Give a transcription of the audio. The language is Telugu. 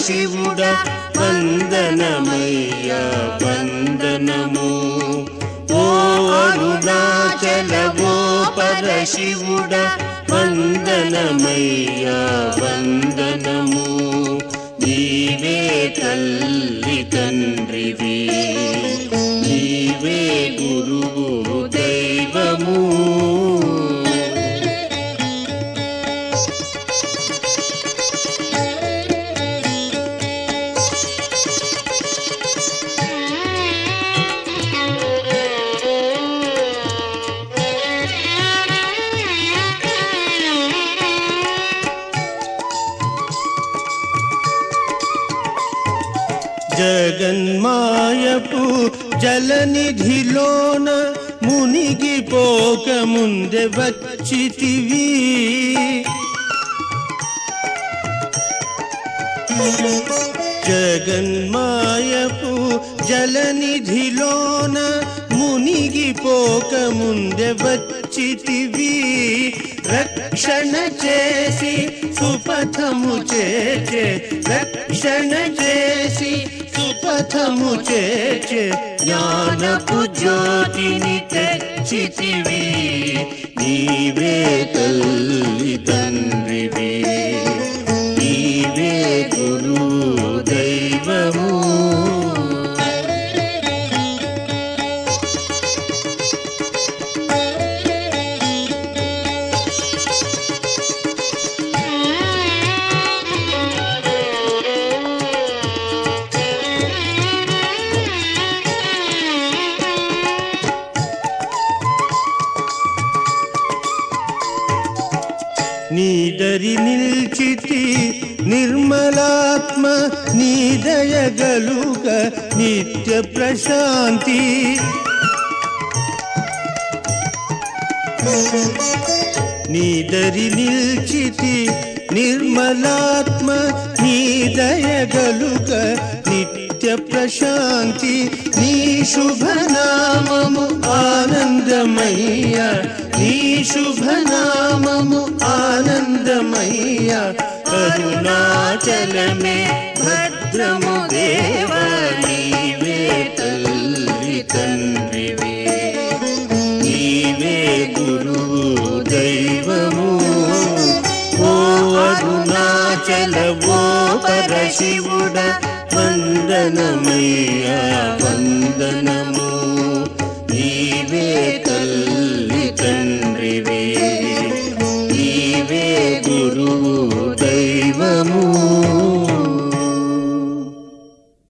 పరశివుడ వందనమయ్యా వందనము ఓ అరుణాచల ఓ పరశివుడ వందనమయ్యా వందనము నీవే తల్లి తండ్రివి నీవే గురువు దైవము జగన్మాయపు జలనిధిలోన మునిగిపోక ముందే వచ్చితివి జగన్మాయపు జలనిధిలోన మునిగిపోక ముందే వచ్చితివి రక్షణ చేసి సుపథము చేచే రక్షణ చేసి సుపథము చేచే జ్ఞానపు జ్యోతిని తెచ్చితివి నీవే తల్లి తండ్రివి నీవే గురు దైవము నీదరి నిల్చితి నిర్మలాత్మ నీదయగలుగ నిత్య ప్రశాంతి నీదరి నిల్చితి నిర్మలాత్మ నీదయగలుగ నిత్య ప్రశాంతి నీ శుభనామము ఆనందమయ్య నీ శుభనామము ఆనందమయ్య అరుణాచలమే భద్రము దేవ నీవే తల్లి తండ్రివే నీవే గురువు దైవము ఓ అరుణాచల ఓ పరశివుడ వందనమయ్యా వందనము నీవే